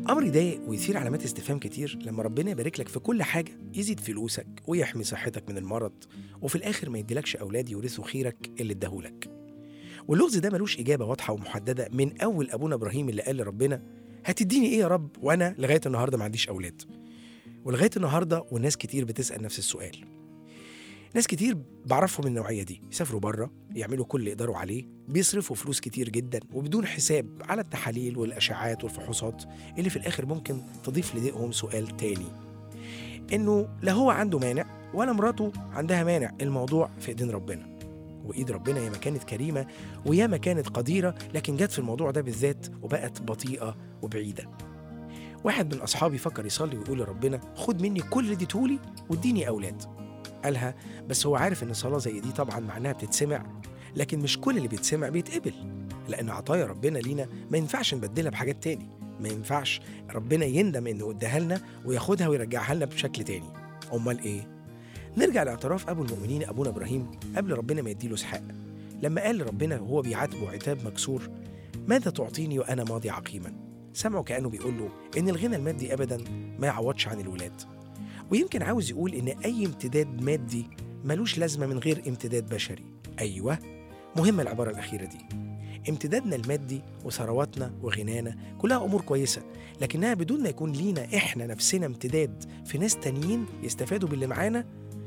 أمر يضايق ويثير علامات استفهام كتير لما ربنا يبارك لك في كل حاجة يزيد فلوسك ويحمي صحتك من المرض وفي الآخر ما يديلكش أولاد يورثوا خيرك اللي اداهولك واللغز ده ملوش إجابة واضحة ومحددة من أول أبونا إبراهيم اللي قال لربنا هتديني إيه يا رب وأنا لغاية النهاردة ما عنديش أولاد ولغاية النهاردة وناس كتير بتسأل نفس السؤال ناس كتير بعرفهم من النوعية دي يسافروا بره يعملوا كل اللي يقدروا عليه بيصرفوا فلوس كتير جدا وبدون حساب على التحاليل والأشعات والفحوصات اللي في الآخر ممكن تضيف لديهم سؤال تاني إنه لا هو عنده مانع ولا مراته عندها مانع الموضوع في إيدين ربنا وإيد ربنا ياما كانت كريمة وياما كانت قديرة لكن جت في الموضوع ده بالذات وبقت بطيئة وبعيدة واحد من أصحابي فكر يصلي ويقول لربنا خد مني كل اللي اديتهولي واديني أولاد قالها بس هو عارف ان صلاه زي دي طبعا معناها بتتسمع لكن مش كل اللي بيتسمع بيتقبل لان عطايا ربنا لينا ما ينفعش نبدلها بحاجات تاني ما ينفعش ربنا يندم انه اداها لنا وياخدها ويرجعها لنا بشكل تاني امال ايه نرجع لاعتراف ابو المؤمنين ابونا ابراهيم قبل ربنا ما يديله اسحاق لما قال لربنا وهو بيعاتبه عتاب مكسور ماذا تعطيني وانا ماضي عقيما سمعه كانه بيقول له ان الغنى المادي ابدا ما يعوضش عن الولاد ويمكن عاوز يقول إن أي امتداد مادي ملوش لازمة من غير امتداد بشري أيوة مهمة العبارة الأخيرة دي امتدادنا المادي وثرواتنا وغنانا كلها أمور كويسة لكنها بدون ما يكون لينا إحنا نفسنا امتداد في ناس تانيين يستفادوا باللي معانا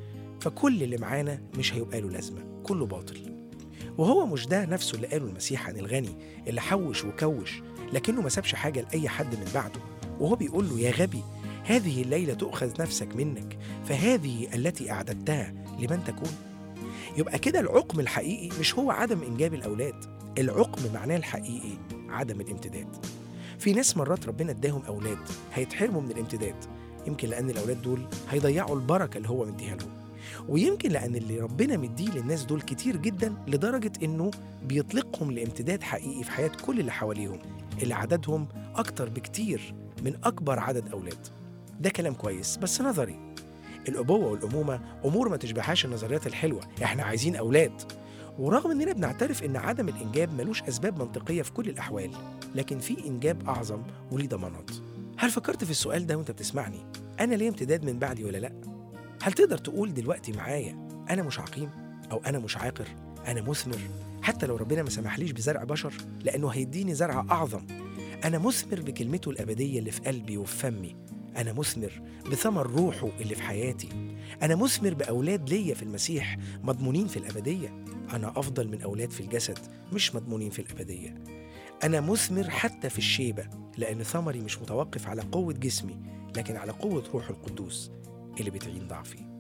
فكل اللي معانا مش هيبقى له لازمة كله باطل وهو مش ده نفسه اللي قاله المسيح عن الغني اللي حوش وكوش لكنه ما سابش حاجة لأي حد من بعده وهو بيقول له يا غبي هذه الليلة تؤخذ نفسك منك فهذه التي أعددتها لمن تكون يبقى كده العقم الحقيقي مش هو عدم إنجاب الأولاد العقم معناه الحقيقي عدم الامتداد في ناس مرات ربنا اداهم أولاد هيتحرموا من الامتداد يمكن لأن الأولاد دول هيضيعوا البركة اللي هو مديها لهم ويمكن لأن اللي ربنا مديه للناس دول كتير جدا لدرجة إنه بيطلقهم لامتداد حقيقي في حياة كل اللي حواليهم اللي عددهم أكتر بكتير من أكبر عدد أولاد ده كلام كويس بس نظري الأبوة والأمومة أمور ما تشبهاش النظريات الحلوة إحنا عايزين أولاد ورغم إننا بنعترف إن عدم الإنجاب ملوش أسباب منطقية في كل الأحوال لكن في إنجاب أعظم وليه ضمانات هل فكرت في السؤال ده وأنت بتسمعني أنا ليه امتداد من بعدي ولا لأ؟ هل تقدر تقول دلوقتي معايا أنا مش عقيم أو أنا مش عاقر أنا مثمر حتى لو ربنا ما سمحليش بزرع بشر لأنه هيديني زرع أعظم أنا مثمر بكلمته الأبدية اللي في قلبي وفي فمي أنا مثمر بثمر روحه اللي في حياتي أنا مثمر بأولاد ليا في المسيح مضمونين في الأبدية أنا أفضل من أولاد في الجسد مش مضمونين في الأبدية أنا مثمر حتى في الشيبة لأن ثمري مش متوقف على قوة جسمي لكن على قوة روح القدوس اللي بتعين ضعفي